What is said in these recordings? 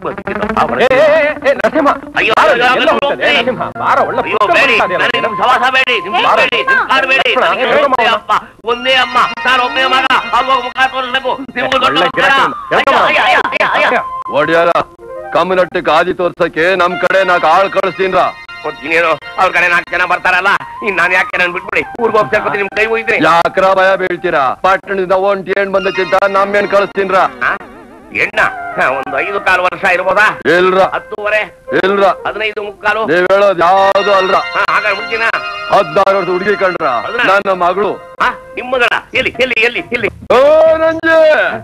ಏ, ಏ, ಏ, ನರಸಿಂಹ ಅಯ್ಯೋ, ಬಾರೋ, ಅಯ್ಯೋ, ಎಲ್ಲ ಅಯ್ಯೋ, ಹೋಗ್ತದೆ, ಏ, ನರಸಿಂಹ ಬಾರ ಒಳ್ಳೆ ಅಯ್ಯೋ ಪುಸ್ತಕ ಬೇಡಿ ಬರೀತಾ ಇದೆಯಲ್ಲ ನನಗೆ ನೀನು. ನಿಮ್ ಸವಾಸ ಬೇಡಿ ನಿಮ್ ಬಾರೋ. ಬೇಡಿ ನಿಮ್ ಕಾರ್ ಬೇಡಿ ಲಕ್ಷ್ಮಣ, ನನಗೆ ಹೇಳ್ಕೊ ಒಂದೇ ಮಾವ. ಅಪ್ಪ ಒಂದೇ ಅಮ್ಮ ನಾನು ಒಬ್ಬನೇ ಮಗ ಅಲ್ವಾಗ ಮುಖ ತೋರಿಸ್ಬೇಕು ನಿಮ್ಗೂ ದೊಡ್ಡ ಒಳ್ಳೆ ಮಕ್ಕಳ? ಗಿರಾಕಿ. ಹೇಳ್ಕೊ ಮಾವ. ಅಯ್ಯ, ಅಯ್ಯ, ಅಯ್ಯ, ಅಯ್ಯ. ಒಡ್ಯಾರ ಕಮ್ಮನಟ್ಟಿ ಗಾದಿ ತೋರ್ಸಕ್ಕೆ ನಮ್ ಕಡೆ ನಾಕ್ ಆಳ್ ಕಳಿಸ್ತೀನ್ರ ಇನ್ನೇನು ಅವ್ರ ಕಡೆ ನಾಲ್ಕು ಜನ ಬರ್ತಾರಲ್ಲ ಇನ್ ನಾನು ಯಾಕೆ ನಾನು ಬಿಟ್ಬಿಡಿ ಊರ್ಗ್ ಹೋಗಿ ಸೇರ್ಕೊತೀನಿ ನಿಮ್ ಕೈ ಹೋಗಿದ್ರಿ ಯಾಕ್ರ ಭಯ ಬೀಳ್ತೀರಾ ಪಟ್ಟಣದಿಂದ ಒಂಟಿ ಏನ್ ಬಂದಕ್ಕಿಂತ ನಮ್ಮೇನ್ ಕಳಿಸ್ತೀನ್ರ ಎಣ್ಣ ಹ, ಒಂದು ಐದು ಕಾಲು ವರ್ಷ ಇರ್ಬೋದಾ ಇಲ್ರ ಹತ್ತೂವರೆ ಇಲ್ರ ಹದಿನೈದು ಮುಕ್ಕಾಲು ನೀವ್ ಹೇಳೋದ್ ಯಾವ್ದು ಅಲ್ರ ಹಾ ಹಾಗಾದ್ರೆ ಮುಂಚಿನ ಹದ್ನಾರು ವರ್ಷ ಹುಡುಗಿ ಕಂಡ್ರ ನನ್ನ ಮಗಳು ಹಾ ನಿಮ್ಮ ಮಗಳ ಎಲ್ಲಿ ಎಲ್ಲಿ ಎಲ್ಲಿ ಎಲ್ಲಿ ಓ ನಂಜೆ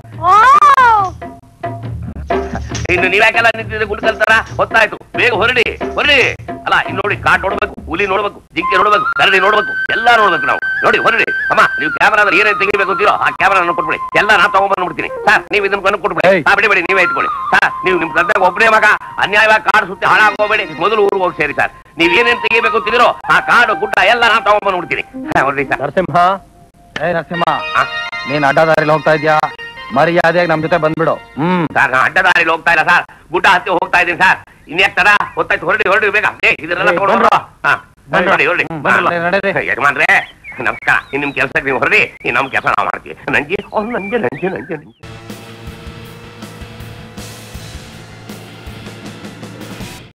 ಇನ್ನು ನೀವ್ಯಾಕೆಲ್ಲ ನಿಂತಿದ್ರೆ ಗುಡ್ಕಲ್ತಾರ ಹೊತ್ತಾಯ್ತು ಬೇಗ ಹೊರಡಿ ಹೊರಡಿ ಅಲ್ಲ ಇಲ್ಲಿ ನೋಡಿ ಕಾಟ್ ನೋಡ್ಬೇಕು ಹುಲಿ ನೋಡ್ಬೇಕು ಜಿಂಕೆ ನೋಡ್ಬೇಕು ಕರಡಿ ನೋಡ್ಬೇಕು ಎಲ್ಲ ನೋಡ್ಬೇಕು ನಾವು ನೋಡಿ ಹೊರಡಿ ಅಮ್ಮ ನೀವು ಕ್ಯಾಮರಾದಲ್ಲಿ ಏನೇನ್ ತೆಗಿಬೇಕು ಅಂತೀರೋ ಆ ಕ್ಯಾಮರಾ ಕೊಟ್ಬಿಡಿ ಎಲ್ಲ ನಾ ತಗೊಂಡ್ಬಂದ್ಬಿಡ್ತೀನಿ ಸರ್ ನೀವು ಇದನ್ನ ಕಣ್ಣು ಕೊಟ್ಬಿಡಿ ಏಯ್. ಹಾ, ಬಿಡಿ ಬಿಡಿ ನೀವೇ ಇಟ್ಕೊಳ್ಳಿ ಸರ್ ನೀವು ನಿಮ್ ಗದ್ದೆಗೆ ಒಬ್ಬನೇ ಮಗ ಅನ್ಯಾಯವಾಗಿ ಕಾಡು ಸುತ್ತಿ ಹಾಳಾಗೋಬೇಡಿ ಮೊದಲು ಊರಿಗೆ ಹೋಗಿ ಸೇರಿ ಸರ್ ನೀವ್ ಏನೇನ್ ತೆಗಿಬೇಕು ಅಂತಿದ್ದೀರೋ ಆ ಕಾಡು ಗುಡ್ಡ ಎಲ್ಲ ನಾ ತಗೊಂಡ್ಬಂದ್ಬಿಡ್ತೀನಿ ಹಾ, ಹೊರಡಿ ಸರ್ ನರಸಿಂಹ ಏ ನರಸಿಂಹ ಹಾ. ನೀನ್ ಅಡ್ಡದಾರಿಲಿ ಹೋಗ್ತಾ ಇದ್ಯಾ ಮರ್ಯಾದೆಯಾಗಿ ನಮ್ ಜೊತೆ ಬಂದ್ಬಿಡು ಹ್ಮ್ ಸರ್ ನಾ ಅಡ್ಡದಾರಿಲಿ ಹೋಗ್ತಾ ಇಲ್ಲ ಸರ್ ಗುಡ್ಡ ಹತ್ತಿ ಹೋಗ್ತಾ ಇದ್ದೀನಿ ಸರ್ ಇನ್ಯಾಕ್ ತರ ಹೊತ್ತಾಯ್ತು ಹೊರಡಿ ಹೊರಡಿ ಬೇಗ ಏ ಇದನ್ನೆಲ್ಲ ತಗೊಂಡು ಬಂದ್ರು. ಹಾ ಹೊರಡಿ ಹೊರಡಿ ಹ್ಮ್, ಬಂದ್ರಲ್ಲ, ನಡೀರಿ. ಯಜಮಾನ್ರೆ ನಮಸ್ಕಾರ ಇನ್ ನಿಮ್ ಕೆಲ್ಸಕ್ಕೆ ನೀವು ಹೊರಡಿ ಇನ್ ನಮ್ ಕೆಲಸ ನಾವು ಮಾಡ್ತೀವಿ ನಂಜಿ ಅವ್ನು ನಂಜೆ ನಂಜೆ ನಂಜೆ ನಂಜೆ